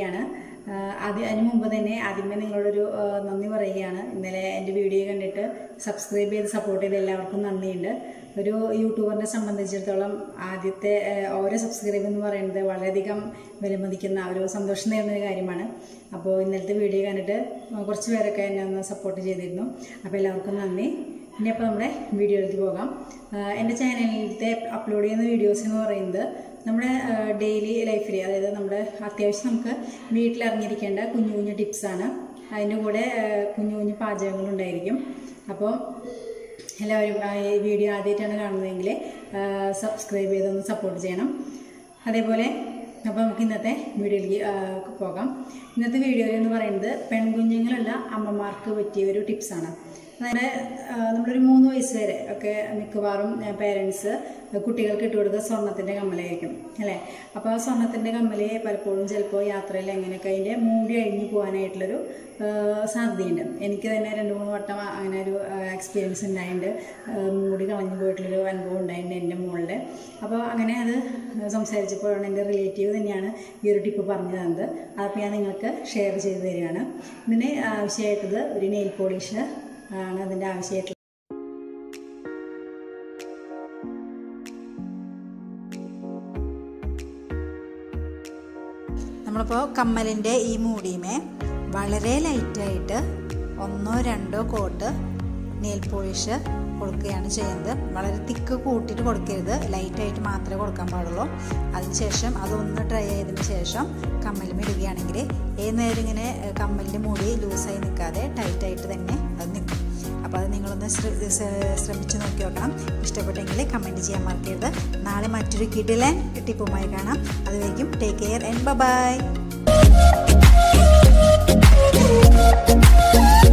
ചെയ്യുകയാണ് ആദ്യം അതിന് മുമ്പ് തന്നെ ആദ്യമേ നിങ്ങളോടൊരു ആ, നന്ദി പറയുകയാണ് ഇന്നലെ എൻ്റെ വീഡിയോ കണ്ടിട്ട് സബ്സ്ക്രൈബ് ചെയ്ത് സപ്പോർട്ട് ചെയ്ത എല്ലാവർക്കും നന്ദിയുണ്ട് ഒരു യൂട്യൂബറിനെ സംബന്ധിച്ചിടത്തോളം ആദ്യത്തെ ആ, ഓരോ സബ്സ്ക്രൈബ് എന്ന് പറയുന്നത് വളരെയധികം വിലമതിക്കുന്ന ഒരു സന്തോഷം നേരുന്ന ഒരു കാര്യമാണ് അപ്പോൾ ഇന്നലത്തെ വീഡിയോ കണ്ടിട്ട് കുറച്ച് പേരൊക്കെ എന്നെ ഒന്ന് സപ്പോർട്ട് ചെയ്തിരുന്നു അപ്പോൾ എല്ലാവർക്കും നന്ദി ഇനി അപ്പോൾ നമ്മുടെ വീഡിയോയിലേക്ക് പോകാം ആ, എൻ്റെ ചാനലിലത്തെ അപ്ലോഡ് ചെയ്യുന്ന വീഡിയോസ് എന്ന് പറയുന്നത് നമ്മുടെ ഡെയിലി ലൈഫിൽ അതായത് നമ്മുടെ അത്യാവശ്യം നമുക്ക് വീട്ടിൽ അറിഞ്ഞിരിക്കേണ്ട കുഞ്ഞു കുഞ്ഞു ടിപ്സാണ് അതിൻ്റെ കൂടെ ആ, കുഞ്ഞു കുഞ്ഞു പാചകങ്ങളുണ്ടായിരിക്കും അപ്പോൾ എല്ലാവരും ആ, ഈ വീഡിയോ ആദ്യമായിട്ടാണ് കാണുന്നതെങ്കിൽ സബ്സ്ക്രൈബ് ചെയ്തൊന്ന് സപ്പോർട്ട് ചെയ്യണം അതേപോലെ അപ്പോൾ നമുക്ക് ഇന്നത്തെ വീഡിയോയിലേക്ക് ആ, പോകാം ഇന്നത്തെ വീഡിയോ എന്ന് പറയുന്നത് പെൺകുഞ്ഞുങ്ങളുള്ള അമ്മമാർക്ക് പറ്റിയ ഒരു ടിപ്സാണ് അതായത് ആ, നമ്മളൊരു മൂന്ന് വയസ്സ് വരെ ഒക്കെ മിക്കവാറും പേരൻസ് കുട്ടികൾക്ക് ഇട്ട് കൊടുക്കുക സ്വർണത്തിൻ്റെ കമ്മലായിരിക്കും അല്ലേ അപ്പോൾ ആ സ്വർണത്തിൻ്റെ കമ്മല് പലപ്പോഴും ചിലപ്പോൾ യാത്രയിൽ എങ്ങനെയൊക്കെ അതിൻ്റെ മൂടി അഴിഞ്ഞു പോകാനായിട്ടുള്ളൊരു ആ, സാധ്യതയുണ്ട് എനിക്ക് തന്നെ രണ്ട് മൂന്ന് വട്ടം അങ്ങനെ ഒരു എക്സ്പീരിയൻസ് ഉണ്ടായിട്ടുണ്ട് ആ, മൂടി കളഞ്ഞു പോയിട്ടുള്ളൊരു അനുഭവം ഉണ്ടായിട്ടുണ്ട് എൻ്റെ മോളുടെ അപ്പോൾ അങ്ങനെ അത് സംസാരിച്ചപ്പോഴാണ് എൻ്റെ റിലേറ്റീവ് തന്നെയാണ് ഈ ഒരു ടിപ്പ് പറഞ്ഞു തന്നത് അപ്പോൾ ഞാൻ നിങ്ങൾക്ക് ഷെയർ ചെയ്ത് തരികയാണ് ഇതിന് ആവശ്യമായിട്ടത് ഒരു നെയിൽ പോളിഷ് ആണ് അതിൻ്റെ ആവശ്യമായിട്ടുള്ളത് നമ്മളിപ്പോൾ കമ്മലിൻ്റെ ഈ മൂടിയുമേ വളരെ ലൈറ്റായിട്ട് ഒന്നോ രണ്ടോ കോട്ട് നെയിൽ പോളിഷ് കൊടുക്കുകയാണ് ചെയ്യുന്നത് വളരെ തിക്ക് കൂട്ടിയിട്ട് കൊടുക്കരുത് ലൈറ്റായിട്ട് മാത്രമേ കൊടുക്കാൻ പാടുള്ളൂ അതിനുശേഷം അതൊന്ന് ഡ്രൈ ആയതിനു ശേഷം കമ്മലും ഇടുകയാണെങ്കിൽ ഏത് നേരം ഇങ്ങനെ കമ്മലിൻ്റെ മൂടി ലൂസായി നിൽക്കാതെ ടൈറ്റായിട്ട് തന്നെ അത് നിൽക്കും അപ്പോൾ അത് നിങ്ങളൊന്ന് ശ്ര- ശ്ര- ശ്രമിച്ച് നോക്കി നോക്കണം ഇഷ്ടപ്പെട്ടെങ്കിൽ കമൻറ്റ് ചെയ്യാൻ മറക്കരുത് നാളെ മറ്റൊരു കിടിലൻ ടിപ്പുമായി കാണാം അതുവരെയും ടേക്ക് കെയർ ആൻഡ് ബൈ